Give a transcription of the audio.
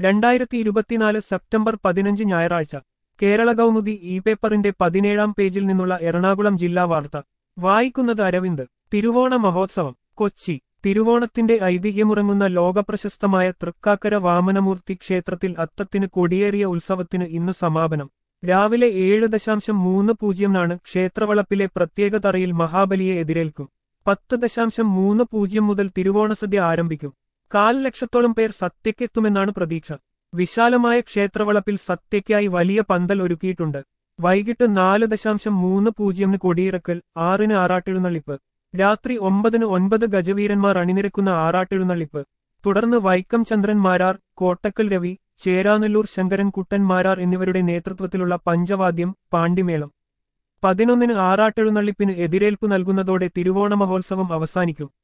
രണ്ടായിരത്തി ഇരുപത്തിനാല് സെപ്റ്റംബർ പതിനഞ്ച് ഞായറാഴ്ച കേരള കൗമുദി ഇ പേപ്പറിന്റെ പതിനേഴാം പേജിൽ നിന്നുള്ള എറണാകുളം ജില്ലാ വാർത്ത വായിക്കുന്നത് അരവിന്ദ് തിരുവോണ മഹോത്സവം കൊച്ചി തിരുവോണത്തിന്റെ ഐതിഹ്യമുറങ്ങുന്ന ലോകപ്രശസ്തമായ തൃക്കാക്കര വാമനമൂർത്തി ക്ഷേത്രത്തിൽ അത്തത്തിന് കൊടിയേറിയ ഉത്സവത്തിന് ഇന്ന് സമാപനം രാവിലെ ഏഴ് ദശാംശം മൂന്ന് പൂജ്യംനാണ് ക്ഷേത്രവളപ്പിലെ പ്രത്യേക തറയിൽ മഹാബലിയെ എതിരേൽക്കും പത്ത് ദശാംശം മൂന്ന് പൂജ്യം മുതൽ തിരുവോണസദ്യ ആരംഭിക്കും കാൽ ലക്ഷത്തോളം പേർ സത്യക്കെത്തുമെന്നാണ് പ്രതീക്ഷ വിശാലമായ ക്ഷേത്രവളപ്പിൽ സത്യയ്ക്കായി വലിയ പന്തൽ ഒരുക്കിയിട്ടുണ്ട് വൈകിട്ട് നാല് ദശാംശം മൂന്ന് പൂജ്യമിന് കൊടിയിറക്കൽ ആറിന് ആറാട്ടെഴുന്നള്ളിപ്പ് രാത്രി ഒമ്പതിന് ഒൻപത് ഗജവീരന്മാർ അണിനിരക്കുന്ന ആറാട്ടെഴുന്നള്ളിപ്പ് തുടർന്ന് വൈക്കം ചന്ദ്രൻ മാരാർ കോട്ടക്കൽ രവി ചേരാനെല്ലൂർ ശങ്കരൻ കുട്ടൻ മാരാർ എന്നിവരുടെ നേതൃത്വത്തിലുള്ള പഞ്ചവാദ്യം പാണ്ടിമേളം പതിനൊന്നിന് ആറാട്ടെഴുന്നള്ളിപ്പിന് എതിരേൽപ്പ് നൽകുന്നതോടെ തിരുവോണ മഹോത്സവം അവസാനിക്കും